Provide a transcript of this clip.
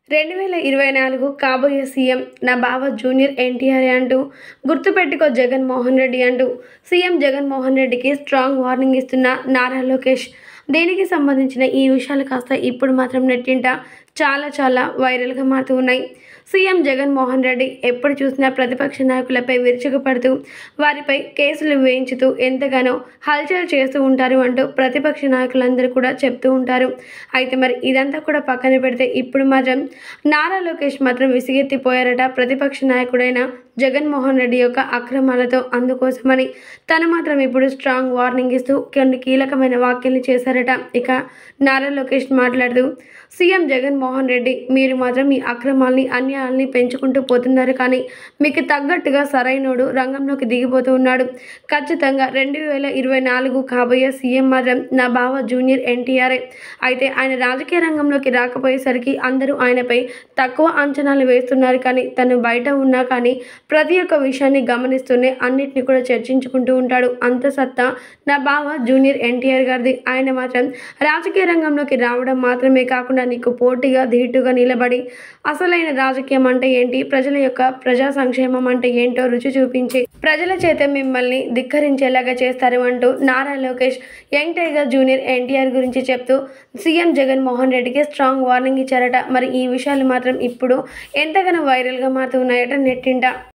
రెండు వేల ఇరవై నాలుగు కాబోయే సీఎం నా బావ జూనియర్ ఎన్టీఆర్ అంటూ గుర్తుపెట్టుకో జగన్మోహన్ రెడ్డి అంటూ సీఎం జగన్మోహన్ రెడ్డికి స్ట్రాంగ్ వార్నింగ్ ఇస్తున్న నారా లోకేష్ దీనికి సంబంధించిన ఈ విషయాలు కాస్త ఇప్పుడు మాత్రం నెట్టింట చాలా చాలా వైరల్గా మారుతూ ఉన్నాయి సీఎం జగన్మోహన్ రెడ్డి ఎప్పుడు చూసినా ప్రతిపక్ష నాయకులపై విరుచుకుపడుతూ వారిపై కేసులు వేయించుతూ ఎంతగానో హల్చల్ చేస్తూ ఉంటారు అంటూ ప్రతిపక్ష నాయకులందరూ కూడా చెప్తూ ఉంటారు అయితే మరి ఇదంతా కూడా పక్కన పెడితే ఇప్పుడు మాత్రం నారా లోకేష్ మాత్రం విసిగెత్తిపోయారట ప్రతిపక్ష నాయకుడైన జగన్మోహన్ రెడ్డి యొక్క అక్రమాలతో అందుకోసమని తను మాత్రం ఇప్పుడు స్ట్రాంగ్ వార్నింగ్ ఇస్తూ కొన్ని కీలకమైన వ్యాఖ్యలు చేశారట ఇక నారా లోకేష్ మాట్లాడుతూ సీఎం జగన్మోహన్ రెడ్డి మీరు మాత్రం ఈ అక్రమాల్ని అన్యాయాల్ని పెంచుకుంటూ పోతున్నారు కానీ మీకు తగ్గట్టుగా సరైనోడు రంగంలోకి దిగిపోతూ ఉన్నాడు ఖచ్చితంగా రెండు వేల ఇరవై నాలుగు కాబోయే సీఎం మాత్రం నా బావ జూనియర్ ఎన్టీఆర్ఏ అయితే ఆయన రాజకీయ రంగంలోకి రాకపోయేసరికి అందరూ ఆయనపై తక్కువ అంచనాలు వేస్తున్నారు కానీ తను బయట ఉన్నా కానీ ప్రతి ఒక్క విషయాన్ని గమనిస్తూనే అన్నిటిని కూడా చర్చించుకుంటూ ఉంటాడు అంత సత్తా నా బావ జూనియర్ ఎన్టీఆర్ గారిది ఆయన మాత్రం రాజకీయ రంగంలోకి రావడం మాత్రమే కాకుండా నీకు పోటీగా ధీటుగా నిలబడి అసలైన రాజకీయం అంటే ఏంటి ప్రజల యొక్క ప్రజా సంక్షేమం అంటే ఏంటో రుచి చూపించి ప్రజల చేత మిమ్మల్ని ధిక్కరించేలాగా చేస్తారు అంటూ Nara Lokesh young tiger junior NTR గురించి చెప్తూ సీఎం జగన్మోహన్ రెడ్డికి స్ట్రాంగ్ వార్నింగ్ ఇచ్చారట మరి ఈ విషయాలు మాత్రం ఇప్పుడు ఎంతగానో వైరల్గా మారుతున్నాయట నెట్టింట